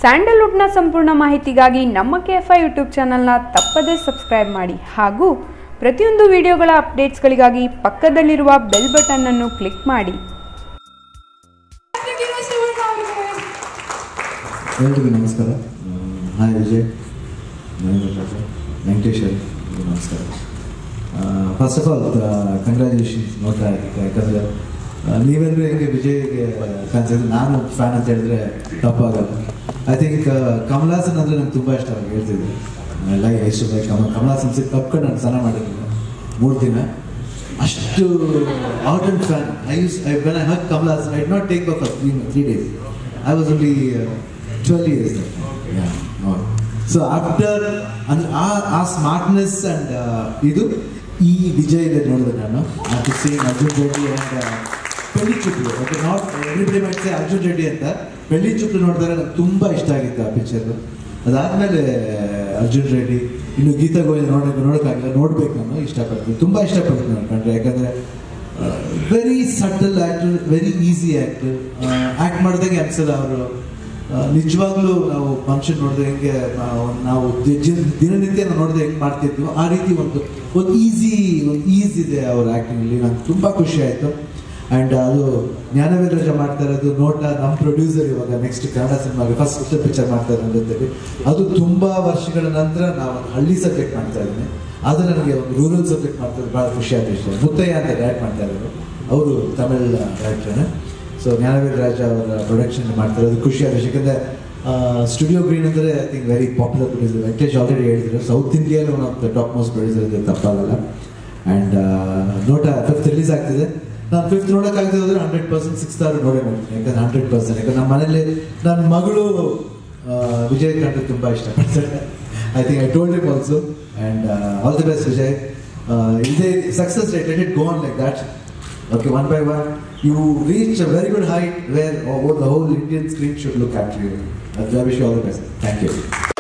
ಸ್ಯಾಂಡಲ್ವುಡ್ನ ಸಂಪೂರ್ಣ ಮಾಹಿತಿಗಾಗಿ ನಮ್ಮ ಕೆ ಎಫ್ ಐ ಯೂಟ್ಯೂಬ್ ಚಾನಲ್ನ ತಪ್ಪದೇ ಸಬ್ಸ್ಕ್ರೈಬ್ ಮಾಡಿ ಹಾಗೂ ಪ್ರತಿಯೊಂದು ವಿಡಿಯೋಗಳ ಅಪ್ಡೇಟ್ಸ್ಗಳಿಗಾಗಿ ಪಕ್ಕದಲ್ಲಿರುವ ಬೆಲ್ ಬಟನ್ ಅನ್ನು ಕ್ಲಿಕ್ ಮಾಡಿ ಎಲ್ರಿಗೂ ನಮಸ್ಕಾರ ಹಾಯ್ ವಿಜಯ್ ನರೇಂದ್ರ ಠಾಕೂರ್ ವೆಂಕಟೇಶ್ ಎಲ್ರಿಗೂ ನಮಸ್ಕಾರ ಫಸ್ಟ್ ಆಫ್ ಆಲ್ ಕಂಗ್ರ್ಯಾಚುಲೇಷನ್ಸ್ ನೋಡ್ತಾ ಇದ್ದೀನಿ ಯಾಕಂದರೆ ನೀವೆಲ್ಲರೂ ಹೆಂಗೆ ವಿಜಯ್ಗೆ ಫ್ಯಾನ್ಸ್ ಇದ್ರೆ ನಾನು ಫ್ಯಾನ್ ಅಂತ ಹೇಳಿದ್ರೆ ತಪ್ಪಾಗಲ್ಲ ಐ ಥಿಂಕ್ ಕಮಲಾಸನ್ ಅಂದರೆ ನಂಗೆ ತುಂಬ ಇಷ್ಟ ಆಗಿ ಹೇಳ್ತಿದ್ದೆ ಲೈ ಎಷ್ಟು ಲೈಕ್ ಕಮ ಕಮಲಾಸನ್ ಸಿಕ್ ಕಪ್ಕೊಂಡು ನಾನು ಸ್ನಾನ ಮಾಡಿದ್ದೀನಿ ಮೂರು ದಿನ ಅಷ್ಟು ardent fan I use I when I hug Kamal Haasan I not take for three three days I was only twelve years so after ಅಂದ್ರೆ ಆ ಆ ಸ್ಮಾರ್ಟ್ನೆಸ್ ಅಂಡ್ ಇದು ಈ ವಿಜಯದಲ್ಲಿ ನೋಡಿದೆ ನಾನು to same Arjun Reddy and Pelli Choopulu okay not everybody might say Arjun Reddy ಅಂತ ಪೆಳ್ಳಿ ಚುಕ್ಲು ನೋಡಿದಾಗ ನಂಗೆ ತುಂಬ ಇಷ್ಟ ಆಗಿತ್ತು ಆ ಪಿಕ್ಚರ್ ಅದಾದಮೇಲೆ ಅರ್ಜುನ್ ರೆಡ್ಡಿ ಇನ್ನು ಗೀತಾ ಗೋವಿಂದ ನೋಡೋಕೆ ನೋಡೋಕ್ಕಾಗಿಲ್ಲ ನೋಡ್ಬೇಕು ನಾನು ಇಷ್ಟಪಡ್ತೀನಿ ತುಂಬ ಇಷ್ಟಪಡ್ತೀನಿ ನಾನು ಕಂಡ್ರೆ ಯಾಕಂದರೆ very subtle actor very easy actor act ಮಾಡಿದಾಗೆ ಅನ್ಸಲ್ಲ ಅವರು ನಿಜವಾಗ್ಲೂ ನಾವು ಫಂಕ್ಷನ್ ನೋಡಿದ್ರೆ ಹೆಂಗೆ ನಾವು ನಾವು ದಿ- ಜಿ- ದಿನನಿತ್ಯ ನಾವು ನೋಡಿದ್ರೆ ಹೆಂಗೆ ಮಾಡ್ತಿದ್ವಿ ಆ ರೀತಿ ಒಂದು ಒಂದು ಈಸಿ ಒಂದು ಈಸ್ ಇದೆ ಅವ್ರ ಆ್ಯಕ್ಟಿಂಗಲ್ಲಿ ನಂಗೆ ತುಂಬ ಖುಷಿ ಆಯಿತು ಆ್ಯಂಡ್ ಅದು ಜ್ಞಾನವೇದ ರಾಜ ಮಾಡ್ತಾ ಇರೋದು ನೋಟ ನಮ್ಮ ಪ್ರೊಡ್ಯೂಸರ್ ಇವಾಗ ನೆಕ್ಸ್ಟ್ ಕನ್ನಡ ಸಿನಿಮಾಗೆ ಫಸ್ಟ್ ಪಿಕ್ಚರ್ ಮಾಡ್ತಾ ಇರೋ ಜೊತೆಗೆ ಅದು ತುಂಬ ವರ್ಷಗಳ ನಂತರ ನಾವು ಒಂದು ಹಳ್ಳಿ ಸಬ್ಜೆಕ್ಟ್ ಮಾಡ್ತಾ ಇದ್ದೀನಿ ಅದು ನನಗೆ ಒಂದು ರೂರಲ್ ಸಬ್ಜೆಕ್ಟ್ ಮಾಡ್ತಾ ಇದ್ದು ಭಾಳ ಖುಷಿ ಆದ ವಿಷಯ ಮುತ್ತಯ್ಯ ಅಂತ ಡೈರೆಕ್ಟ್ ಮಾಡ್ತಾ ಇರೋದು ಅವರು ತಮಿಳ್ ಡೈರೆಕ್ಟರ್ನ ಸೊ ಜ್ಞಾನವೇದ ರಾಜ ಅವರ ಪ್ರೊಡಕ್ಷನ್ ಮಾಡ್ತಾರೆ ಅದು ಖುಷಿ ಆದ ವಿಷಯ ಯಾಕಂದರೆ ಸ್ಟುಡಿಯೋ ಗ್ರೀನ್ ಅಂದರೆ I think very popular producer Venkatesh already ಹೇಳಿದ್ರು ಸೌತ್ ಇಂಡಿಯಾಲಿ one of the top most producer ಇದೆ ತಪ್ಪಾಗಲ್ಲ ಆ್ಯಂಡ್ ನೋಟ ಫಿಫ್ತ್ ರಿಲೀಸ್ ಆಗ್ತಿದೆ ನಾನು ಫಿಫ್ತ್ ನೋಡೋಕ್ಕಾಗದೆ ಹೋದ್ರೆ ಹಂಡ್ರೆಡ್ ಪರ್ಸೆಂಟ್ ಸಿಕ್ಸ್ ಸ್ಟಾರ್ ನೋಡೇ ನೋಡ್ತೀನಿ ಯಾಕಂದ್ರೆ ಹಂಡ್ರೆಡ್ ಪರ್ಸೆಂಟ್ ಯಾಕಂದ್ರೆ ನಮ್ಮ ಮನೇಲಿ ನನ್ನ ಮಗಳು ಆ, ವಿಜಯ್ ಕಂಡ್ರೆ ತುಂಬ ಇಷ್ಟಪಡ್ತಾರೆ I think I told him also and all the best Vijay ಇದೇ success rate let it go on like that Okay, one by one, you reach a very good height where oh, the whole Indian screen should look at you. I wish you all the best. Thank you.